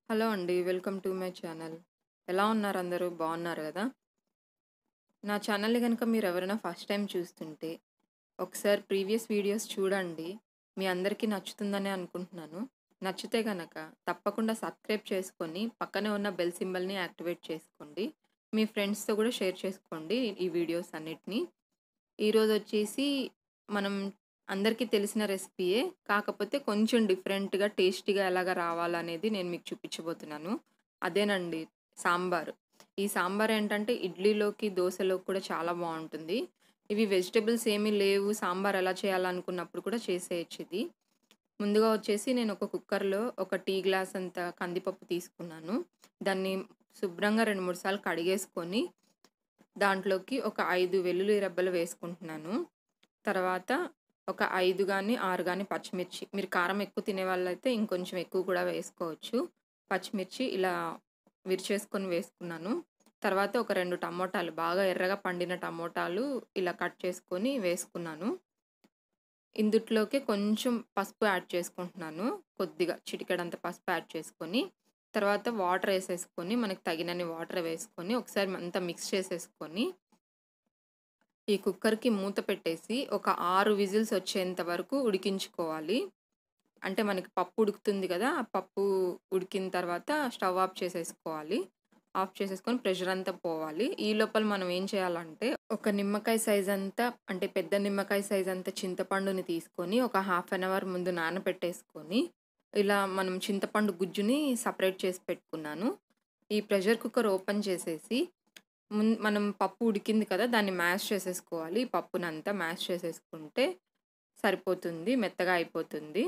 Hello అండి. Welcome to my channel. ఎలా ఉన్నారు అందరూ? బాగున్నారు గదా! నా ఛానల్‌ని గనుక మీరెవరైనా ఫస్ట్ టైమ్ చూస్తుంటే, ఒకసారి ప్రీవియస్ వీడియోస్ చూడండి. మీ అందరికీ నచ్చుతుందనే అనుకుంటున్నాను. నచ్చితే గనక తప్పకుండా సబ్స్క్రైబ్ చేసుకొని, పక్కనే ఉన్న బెల్ సింబల్‌ని యాక్టివేట్ చేసుకోండి. మీ ఫ్రెండ్స్‌తో గూడా షేర్ చేసుకోండి ఈ వీడియోస్ అన్నిటిని. ఈరోజొచ్చేసి మనం అందరికీ తెలిసిన రెసిపీయే. కాకపోతే కొంచెం డిఫరెంట్‌గా, టేస్టీగా ఎలాగా రావాలనేది నేను మీకు చూపించబోతున్నాను. అదేనండి సాంబార్. ఈ సాంబార్ ఏంటంటే ఇడ్లీలోకి, దోసలోకి కూడా చాలా బావుంటుంది. ఇవి వెజిటబుల్స్ ఏమీ లేవు, సాంబార్ ఎలా చేయాలనుకున్నప్పుడు కూడా చేసేయొచ్చు ఇది. ముందుగా వచ్చేసి నేను ఒక కుక్కర్‌లో ఒక టీ గ్లాస్ అంత కందిపప్పు తీసుకున్నాను. దాన్ని శుభ్రంగా 2, 3 సార్లు కడిగేసుకొని, దాంట్లోకి ఒక 5 వెల్లుల్లి రెబ్బలు వేసుకుంటున్నాను. తర్వాత ఒక 5 గాని, 6 గాని పచ్చిమిర్చి. మీరు కారం ఎక్కువ తినేవాళ్ళైతే ఇంకొంచెం ఎక్కువ కూడా వేసుకోవచ్చు. పచ్చిమిర్చి ఇలా విరిచేసుకొని వేసుకున్నాను. తర్వాత ఒక 2 టమోటాలు బాగా ఎర్రగా పండిన టమోటాలు ఇలా కట్ చేసుకొని వేసుకున్నాను. ఇందుట్లోకి కొంచెం పసుపు యాడ్ చేసుకుంటున్నాను. కొద్దిగా చిటికెడంత పసుపు యాడ్ చేసుకొని, తర్వాత వాటర్ ఏసేసుకొని, మనకు తగినన్ని వాటర్ వేసుకొని, ఒకసారి అంతా మిక్స్ చేసేసుకొని ఈ కుక్కర్‌కి మూత పెట్టేసి ఒక 6 విజిల్స్ వచ్చేంత వరకు ఉడికించుకోవాలి. అంటే మనకి పప్పు ఉడుకుతుంది గదా! ఆ పప్పు ఉడికిన తర్వాత స్టవ్ ఆఫ్ చేసేసుకోవాలి. ఆఫ్ చేసేసుకొని ప్రెషర్ అంతా పోవాలి. ఈ లోపల మనం ఏం చేయాలంటే, ఒక నిమ్మకాయ సైజ్ అంతా అంటే పెద్ద నిమ్మకాయ సైజ్ అంతా చింతపండుని తీసుకొని, ఒక హాఫ్ అన్ అవర్ ముందు నానబెట్టేసుకొని, ఇలా మనం చింతపండు గుజ్జుని సెపరేట్ చేసి పెట్టుకున్నాను. ఈ ప్రెషర్ కుక్కర్ ఓపెన్ చేసేసి, మున్ మనం పప్పు ఉడికింది కదా! దాన్ని మ్యాష్ చేసేసుకోవాలి. ఈ పప్పునంతా మ్యాష్ చేసేసుకుంటే సరిపోతుంది. మెత్తగా అయిపోతుంది.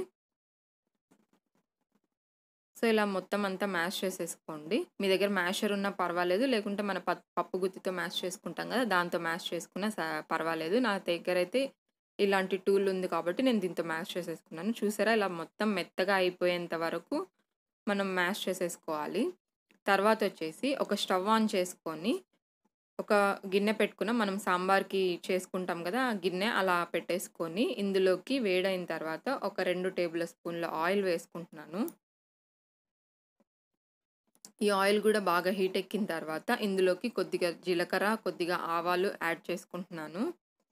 సో, ఇలా మొత్తం అంతా మ్యాష్ చేసేసుకోండి. మీ దగ్గర మ్యాషర్ ఉన్నా పర్వాలేదు. లేకుంటే మన ప పప్పు గుత్తితో మ్యాష్ చేసుకుంటాం గదా! దాంతో మ్యాష్ చేసుకున్నా స పర్వాలేదు. నా దగ్గరైతే ఇలాంటి టూల్ ఉంది కాబట్టి నేను దీంతో మ్యాష్ చేసేసుకున్నాను. చూసారా? ఇలా మొత్తం మెత్తగా అయిపోయేంత వరకు మనం మ్యాష్ చేసేసుకోవాలి. తర్వాతొచ్చేసి ఒక స్టవ్ ఆన్ చేసుకొని, ఒక గిన్నె పెట్టుకున్నాం. మనం సాంబార్‌కి చేసుకుంటాం గదా! ఆ గిన్నె అలా పెట్టేసుకొని, ఇందులోకి వేడైన తర్వాత ఒక 2 టేబుల్ స్పూన్ల ఆయిల్ వేసుకుంటున్నాను. ఈ ఆయిల్ గూడా బాగా హీట్ ఎక్కిన తర్వాత, ఇందులోకి కొద్దిగా జీలకర్ర, కొద్దిగా ఆవాలు యాడ్ చేసుకుంటున్నాను.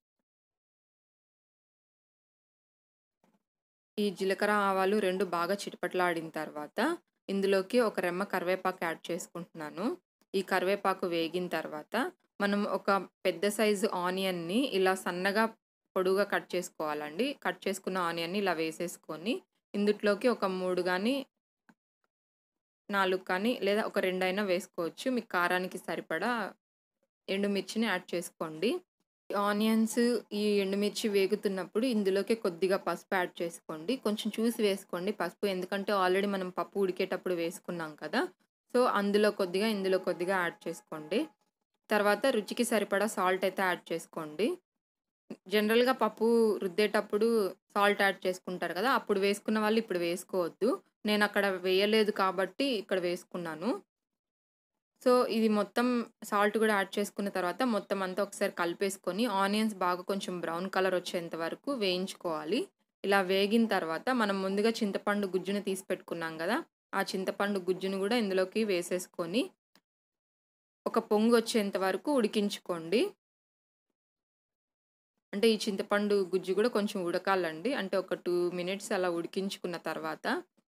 ఈ జీలకర్ర, ఆవాలు 2 బాగా చిటపటలాడిన తర్వాత, ఇందులోకి ఒక రెమ్మ కరివేపాకు యాడ్ చేసుకుంటున్నాను. ఈ కరివేపాకు వేగిన తర్వాత, మనం ఒక పెద్ద సైజు ఆనియన్‌ని ఇలా సన్నగా, పొడువుగా కట్ చేసుకోవాలండి. కట్ చేసుకున్న ఆనియన్‌ని ఇలా వేసేసుకొని, ఇందుట్లోకి ఒక 3 గాని 4 కానీ లేదా ఒక 2 అయినా వేసుకోవచ్చు. మీకు కారానికి సరిపడా ఎండుమిర్చిని యాడ్ చేసుకోండి. ఆనియన్స్, ఈ ఎండుమిర్చి వేగుతున్నప్పుడు ఇందులోకి కొద్దిగా పసుపు యాడ్ చేసుకోండి. కొంచెం చూసి వేసుకోండి పసుపు. ఎందుకంటే ఆల్రెడీ మనం పప్పు ఉడికేటప్పుడు వేసుకున్నాం కదా! సో, అందులో కొద్దిగా, ఇందులో కొద్దిగా యాడ్ చేసుకోండి. తర్వాత రుచికి సరిపడా సాల్ట్ అయితే యాడ్ చేసుకోండి. జనరల్‌గా పప్పు రుద్దేటప్పుడు సాల్ట్ యాడ్ చేసుకుంటారు కదా! అప్పుడు వేసుకున్న వాళ్ళు ఇప్పుడు వేసుకోవద్దు. నేనక్కడ వేయలేదు కాబట్టి ఇక్కడ వేసుకున్నాను. సో, ఇది మొత్తం సాల్ట్ గూడా యాడ్ చేసుకున్న తర్వాత, మొత్తం అంతా ఒకసారి కలిపేసుకొని, ఆనియన్స్ బాగా కొంచెం బ్రౌన్ కలర్ వచ్చేంత వరకు వేయించుకోవాలి. ఇలా వేగిన తర్వాత, మనం ముందుగా చింతపండు గుజ్జుని తీసి పెట్టుకున్నాం గదా! ఆ చింతపండు గుజ్జుని గూడా ఇందులోకి వేసేసుకొని, ఒక పొంగొచ్చేంత వరకు ఉడికించుకోండి. అంటే ఈ చింతపండు గుజ్జు గూడా కొంచెం ఉడకాలండి. అంటే ఒక 2 మినిట్స్ అలా ఉడికించుకున్న తర్వాత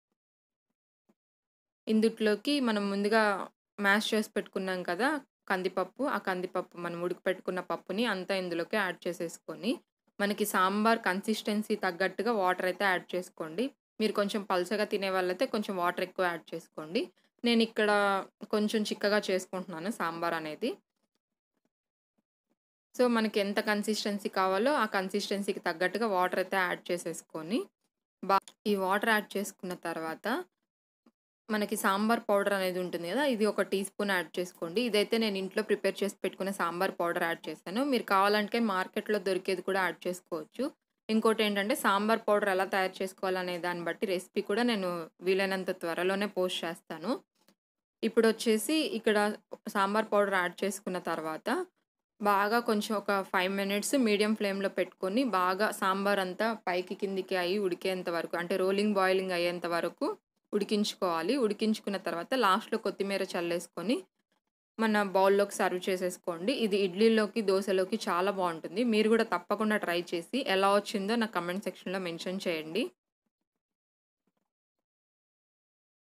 ఇందుట్లోకి మనం ముందుగా మ్యాష్ చేసి పెట్టుకున్నాం కదా! కందిపప్పు. ఆ కందిపప్పు మనం ఉడకపెట్టుకున్న పప్పుని అంతా ఇందులోకి యాడ్ చేసేసుకొని, మనకి సాంబార్ కన్సిస్టెన్సీ తగ్గట్టుగా వాటర్ అయితే యాడ్ చేసుకోండి. మీరు కొంచెం పల్చగా తినేవాళ్ళైతే కొంచెం వాటర్ ఎక్కువ యాడ్ చేసుకోండి. నేనిక్కడ కొంచెం చిక్కగా చేసుకుంటున్నాను సాంబార్ అనేది. సో, మనకి ఎంత కన్సిస్టెన్సీ కావాలో ఆ కన్సిస్టెన్సీకి తగ్గట్టుగా వాటర్ అయితే యాడ్ చేసేసుకొని, బా ఈ వాటర్ యాడ్ చేసుకున్న తర్వాత, మనకి సాంబార్ పౌడర్ అనేది ఉంటుంది గదా! ఇది ఒక టీ స్పూన్ యాడ్ చేసుకోండి. ఇదైతే నేను ఇంట్లో ప్రిపేర్ చేసి పెట్టుకున్న సాంబార్ పౌడర్ యాడ్ చేశాను. మీరు కావాలంటే మార్కెట్‌లో దొరికేది కూడా యాడ్ చేసుకోవచ్చు. ఇంకోటేంటంటే సాంబార్ పౌడర్ ఎలా తయారు చేసుకోవాలనే దాన్ని బట్టి రెసిపీ కూడా నేను వీలైనంత త్వరలోనే పోస్ట్ చేస్తాను. ఇప్పుడొచ్చేసి ఇక్కడ సాంబార్ పౌడర్ యాడ్ చేసుకున్న తర్వాత, బాగా కొంచెం ఒక 5 మినిట్స్ మీడియం ఫ్లేమ్‌లో పెట్టుకొని, బాగా సాంబార్ అంతా పైకి కిందికి అయ్యి ఉడికేంత వరకు అంటే రోలింగ్ బాయిలింగ్ అయ్యేంత వరకు ఉడికించుకోవాలి. ఉడికించుకున్న తర్వాత లాస్ట్‌లో కొత్తిమీర చల్లేసుకొని మన బౌల్‌లోకి సర్వ్ చేసేసుకోండి. ఇది ఇడ్లీలోకి, దోసలోకి చాలా బావుంటుంది. మీరు గూడా తప్పకుండా ట్రై చేసి ఎలా వచ్చిందో నాకు కామెంట్ సెక్షన్‌లో మెన్షన్ చేయండి.